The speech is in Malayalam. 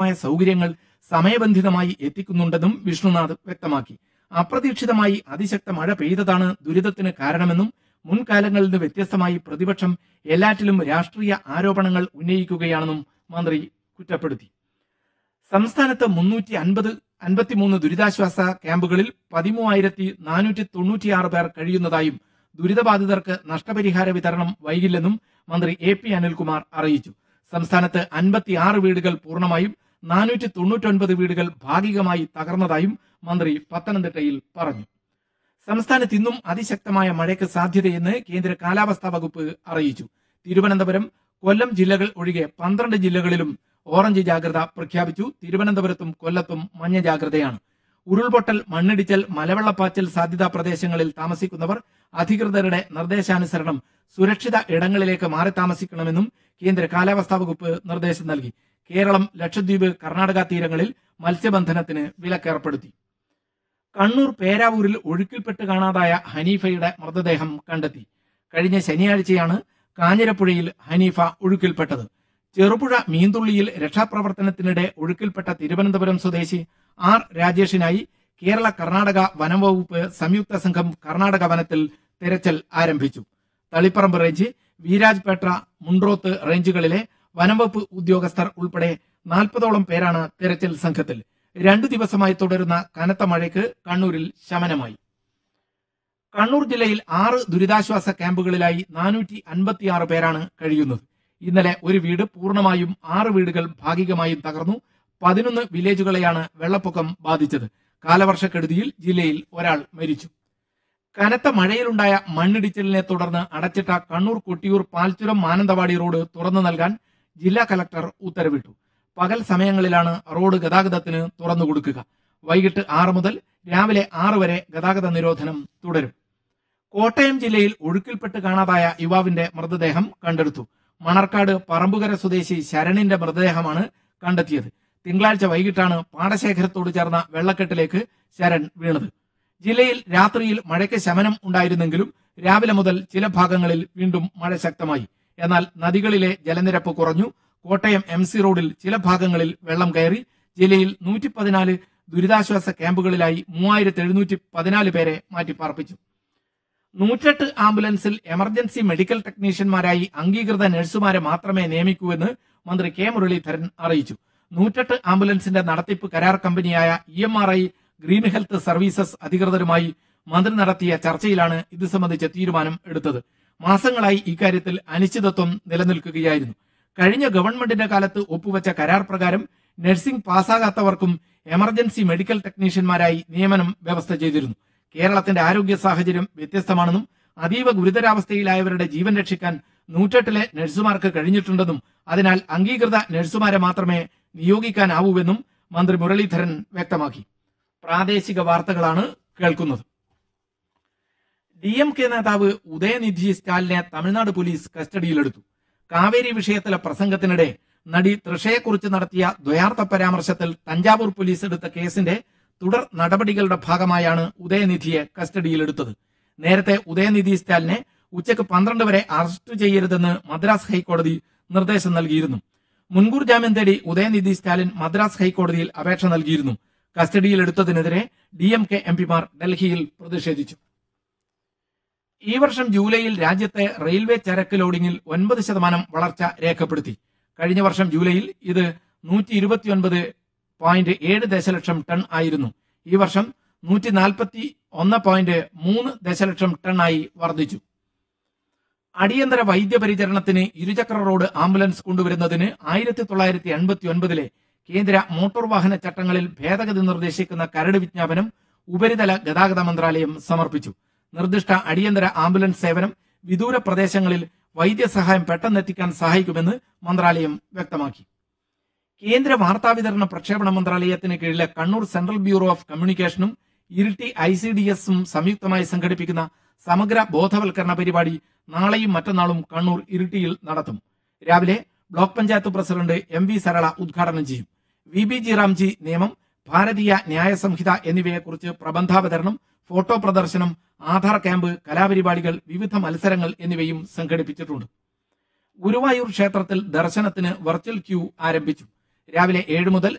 ആവശ്യമായ സൗകര്യങ്ങൾ സമയബന്ധിതമായി എത്തിക്കുന്നുണ്ടെന്നും വിഷ്ണുനാഥ് വ്യക്തമാക്കി അപ്രതീക്ഷിതമായി അതിശക്ത മഴ പെയ്തതാണ് ദുരിതത്തിന് കാരണമെന്നും മുൻകാലങ്ങളിൽ നിന്ന് വ്യത്യസ്തമായി പ്രതിപക്ഷം എല്ലാറ്റിലും രാഷ്ട്രീയ ആരോപണങ്ങൾ ഉന്നയിക്കുകയാണെന്നും മന്ത്രി കുറ്റപ്പെടുത്തി സംസ്ഥാനത്ത് മുന്നൂറ്റി അൻപത് അൻപത്തിമൂന്ന് ദുരിതാശ്വാസ ക്യാമ്പുകളിൽ പതിമൂവായിരത്തി നാനൂറ്റി തൊണ്ണൂറ്റിയാറ് പേർ കഴിയുന്നതായും ദുരിതബാധിതർക്ക് നഷ്ടപരിഹാര വിതരണം വൈകില്ലെന്നും മന്ത്രി എ പി അനിൽകുമാർ അറിയിച്ചു സംസ്ഥാനത്ത് അൻപത്തിയാറ് വീടുകൾ പൂർണ്ണമായും നാനൂറ്റി തൊണ്ണൂറ്റൊൻപത് വീടുകൾ ഭാഗികമായി തകർന്നതായും മന്ത്രി പത്തനംതിട്ടയിൽ പറഞ്ഞു സംസ്ഥാനത്ത് ഇന്നും അതിശക്തമായ മഴയ്ക്ക് സാധ്യതയെന്ന് കേന്ദ്ര കാലാവസ്ഥാ വകുപ്പ് അറിയിച്ചു തിരുവനന്തപുരം കൊല്ലം ജില്ലകൾ ഒഴികെ പന്ത്രണ്ട് ജില്ലകളിലും ഓറഞ്ച് ജാഗ്രത പ്രഖ്യാപിച്ചു തിരുവനന്തപുരത്തും കൊല്ലത്തും മഞ്ഞ ജാഗ്രതയാണ് ഉരുൾപൊട്ടൽ മണ്ണിടിച്ചൽ മലവെള്ളപ്പാച്ചൽ സാധ്യതാ പ്രദേശങ്ങളിൽ താമസിക്കുന്നവർ അധികൃതരുടെ നിർദ്ദേശാനുസരണം സുരക്ഷിത ഇടങ്ങളിലേക്ക് മാറി താമസിക്കണമെന്നും കേന്ദ്ര കാലാവസ്ഥാ വകുപ്പ് നിർദ്ദേശം നൽകി കേരളം ലക്ഷദ്വീപ് കർണാടക തീരങ്ങളിൽ മത്സ്യബന്ധനത്തിന് വിലക്കേർപ്പെടുത്തി കണ്ണൂർ പേരാവൂരിൽ ഒഴുക്കിൽപ്പെട്ട് കാണാതായ ഹനീഫയുടെ മൃതദേഹം കണ്ടെത്തി കഴിഞ്ഞ ശനിയാഴ്ചയാണ് കാഞ്ഞിരപ്പുഴയിൽ ഹനീഫ ഒഴുക്കിൽപ്പെട്ടത് ചെറുപുഴ മീന്തുള്ളിയിൽ രക്ഷാപ്രവർത്തനത്തിനിടെ ഒഴുക്കിൽപ്പെട്ട തിരുവനന്തപുരം സ്വദേശി ആർ രാജേഷിനായി കേരള കർണാടക വനം വകുപ്പ് സംയുക്ത സംഘം കർണാടക വനത്തിൽ തിരച്ചിൽ ആരംഭിച്ചു തളിപ്പറമ്പ് റേഞ്ച് വീരാജ്പേട്ട മുണ്ട്രോത്ത് റേഞ്ചുകളിലെ വനംവകുപ്പ് ഉദ്യോഗസ്ഥർ ഉൾപ്പെടെ നാൽപ്പതോളം പേരാണ് തിരച്ചിൽ സംഘത്തിൽ രണ്ടു ദിവസമായി തുടരുന്ന കനത്ത മഴയ്ക്ക് കണ്ണൂരിൽ ശമനമായി കണ്ണൂർ ജില്ലയിൽ ആറ് ദുരിതാശ്വാസ ക്യാമ്പുകളിലായി നാനൂറ്റി അൻപത്തിയാറ് പേരാണ് കഴിയുന്നത് ഇന്നലെ ഒരു വീട് പൂർണ്ണമായും ആറ് വീടുകൾ ഭാഗികമായും തകർന്നു പതിനൊന്ന് വില്ലേജുകളെയാണ് വെള്ളപ്പൊക്കം ബാധിച്ചത് കാലവർഷക്കെടുതിയിൽ ജില്ലയിൽ ഒരാൾ മരിച്ചു കനത്ത മഴയിലുണ്ടായ മണ്ണിടിച്ചിലിനെ തുടർന്ന് അടച്ചിട്ട കണ്ണൂർ കൊട്ടിയൂർ പാൽച്ചുരം മാനന്തവാടി റോഡ് തുറന്നു നൽകാൻ ജില്ലാ കലക്ടർ ഉത്തരവിട്ടു പകൽ സമയങ്ങളിലാണ് റോഡ് ഗതാഗതത്തിന് തുറന്നു കൊടുക്കുക വൈകിട്ട് ആറ് മുതൽ രാവിലെ ആറ് വരെ ഗതാഗത നിരോധനം തുടരും കോട്ടയം ജില്ലയിൽ ഒഴുക്കിൽപ്പെട്ട് കാണാതായ യുവാവിന്റെ മൃതദേഹം കണ്ടെടുത്തു മണർക്കാട് പറമ്പുകര സ്വദേശി ശരണിന്റെ മൃതദേഹമാണ് കണ്ടെത്തിയത് തിങ്കളാഴ്ച വൈകിട്ടാണ് പാടശേഖരത്തോട് ചേർന്ന വെള്ളക്കെട്ടിലേക്ക് ശരൺ വീണത് ജില്ലയിൽ രാത്രിയിൽ മഴയ്ക്ക് ശമനം ഉണ്ടായിരുന്നെങ്കിലും രാവിലെ മുതൽ ചില ഭാഗങ്ങളിൽ വീണ്ടും മഴ ശക്തമായി എന്നാൽ നദികളിലെ ജലനിരപ്പ് കുറഞ്ഞു കോട്ടയം എം സി റോഡിൽ ചില ഭാഗങ്ങളിൽ വെള്ളം കയറി ജില്ലയിൽ നൂറ്റി പതിനാല് ദുരിതാശ്വാസ ക്യാമ്പുകളിലായി മൂവായിരത്തി എഴുന്നൂറ്റി പതിനാല് പേരെ മാറ്റിപ്പാർപ്പിച്ചു നൂറ്റെട്ട് ആംബുലൻസിൽ എമർജൻസി മെഡിക്കൽ ടെക്നീഷ്യന്മാരായി അംഗീകൃത നഴ്സുമാരെ മാത്രമേ നിയമിക്കൂ എന്ന് മന്ത്രി കെ മുരളീധരൻ അറിയിച്ചു നൂറ്റെട്ട് ആംബുലൻസിന്റെ നടത്തിപ്പ് കരാർ കമ്പനിയായ E M R I green health services അധികൃതരുമായി മന്ത്രി നടത്തിയ ചർച്ചയിലാണ് ഇത് സംബന്ധിച്ച തീരുമാനം എടുത്തത് മാസങ്ങളായി ഇക്കാര്യത്തിൽ അനിശ്ചിതത്വം നിലനിൽക്കുകയായിരുന്നു കഴിഞ്ഞ ഗവൺമെന്റിന്റെ കാലത്ത് ഒപ്പുവെച്ച കരാർ പ്രകാരം നഴ്സിംഗ് പാസ്സാകാത്തവർക്കും എമർജൻസി മെഡിക്കൽ ടെക്നീഷ്യന്മാരായി നിയമനം വ്യവസ്ഥ ചെയ്തിരുന്നു കേരളത്തിന്റെ ആരോഗ്യ സാഹചര്യം വ്യത്യസ്തമാണെന്നും അതീവ ഗുരുതരാവസ്ഥയിലായവരുടെ ജീവൻ രക്ഷിക്കാൻ നൂറ്റെട്ടിലെ നഴ്സുമാർക്ക് കഴിഞ്ഞിട്ടുണ്ടെന്നും അതിനാൽ അംഗീകൃത നഴ്സുമാരെ മാത്രമേ നിയോഗിക്കാനാവൂവെന്നും മന്ത്രി മുരളീധരൻ വ്യക്തമാക്കി പ്രാദേശിക വാർത്തകളാണ് കേൾക്കുന്നത് ഡി എം കെ നേതാവ് ഉദയനിധി സ്റ്റാലിനെ തമിഴ്നാട് പോലീസ് കസ്റ്റഡിയിലെടുത്തു കാവേരി വിഷയത്തിലെ പ്രസംഗത്തിനിടെ നടി തൃഷയെക്കുറിച്ച് നടത്തിയ ദ്വയാർത്ഥ പരാമർശത്തിൽ തഞ്ചാവൂർ പോലീസ് എടുത്ത കേസിന്റെ തുടർ നടപടികളുടെ ഭാഗമായാണ് ഉദയനിധിയെ കസ്റ്റഡിയിലെടുത്തത് നേരത്തെ ഉദയനിധി സ്റ്റാലിനെ ഉച്ചയ്ക്ക് പന്ത്രണ്ട് വരെ അറസ്റ്റ് ചെയ്യരുതെന്ന് മദ്രാസ് ഹൈക്കോടതി നിർദ്ദേശം നൽകിയിരുന്നു മുൻകൂർ ജാമ്യം തേടി ഉദയനിധി സ്റ്റാലിൻ മദ്രാസ് ഹൈക്കോടതിയിൽ അപേക്ഷ നൽകിയിരുന്നു കസ്റ്റഡിയിലെടുത്തതിനെതിരെ ഡി എം കെ എംപിമാർ ഡൽഹിയിൽ പ്രതിഷേധിച്ചു ഈ വർഷം ജൂലൈയിൽ രാജ്യത്തെ റെയിൽവേ ചരക്ക് ലോഡിംഗിൽ ഒൻപത് ശതമാനം വളർച്ച രേഖപ്പെടുത്തി കഴിഞ്ഞ വർഷം ജൂലൈയിൽ ഇത് നൂറ്റി ഇരുപത്തിയൊൻപത് പോയിന്റ് ഏഴ് ദശലക്ഷം ടൺ ആയിരുന്നു ഈ വർഷം നൂറ്റി നാൽപ്പത്തി ഒന്ന് പോയിന്റ് മൂന്ന് ദശലക്ഷം ടൺ ആയി വർദ്ധിച്ചു അടിയന്തര വൈദ്യപരിചരണത്തിന് ഇരുചക്ര റോഡ് ആംബുലൻസ് കൊണ്ടുവരുന്നതിന് ആയിരത്തി തൊള്ളായിരത്തി എൺപത്തി ഒൻപതിലെ കേന്ദ്ര മോട്ടോർ വാഹന ചട്ടങ്ങളിൽ ഭേദഗതി നിർദ്ദേശിക്കുന്ന കരട് വിജ്ഞാപനം ഉപരിതല ഗതാഗത മന്ത്രാലയം സമർപ്പിച്ചു നിർദ്ദിഷ്ട അടിയന്തര ആംബുലൻസ് സേവനം വിദൂര പ്രദേശങ്ങളിൽ വൈദ്യസഹായം പെട്ടെന്നെത്തിക്കാൻ സഹായിക്കുമെന്ന് മന്ത്രാലയം വ്യക്തമാക്കി കേന്ദ്ര വാർത്താവിതരണ പ്രക്ഷേപണ മന്ത്രാലയത്തിന് കീഴിലെ കണ്ണൂർ സെൻട്രൽ ബ്യൂറോ ഓഫ് കമ്മ്യൂണിക്കേഷനും ഇരിട്ടി ഐ സി ഡി എസും സംയുക്തമായി സംഘടിപ്പിക്കുന്ന സമഗ്ര ബോധവൽക്കരണ പരിപാടി നാളെയും മറ്റന്നാളും കണ്ണൂർ ഇരിട്ടിയിൽ നടത്തും രാവിലെ block panchayat president M V Sarala ഉദ്ഘാടനം ചെയ്യും വി ബി ജി റാംജി നിയമം ഭാരതീയ ന്യായ സംഹിത എന്നിവയെക്കുറിച്ച് പ്രബന്ധാവതരണം ഫോട്ടോ പ്രദർശനം ആധാർ ക്യാമ്പ് കലാപരിപാടികൾ വിവിധ മത്സരങ്ങൾ എന്നിവയും സംഘടിപ്പിച്ചിട്ടുണ്ട് ഗുരുവായൂർ ക്ഷേത്രത്തിൽ ദർശനത്തിന് വെർച്വൽ ക്യൂ ആരംഭിച്ചു രാവിലെ ഏഴ് മുതൽ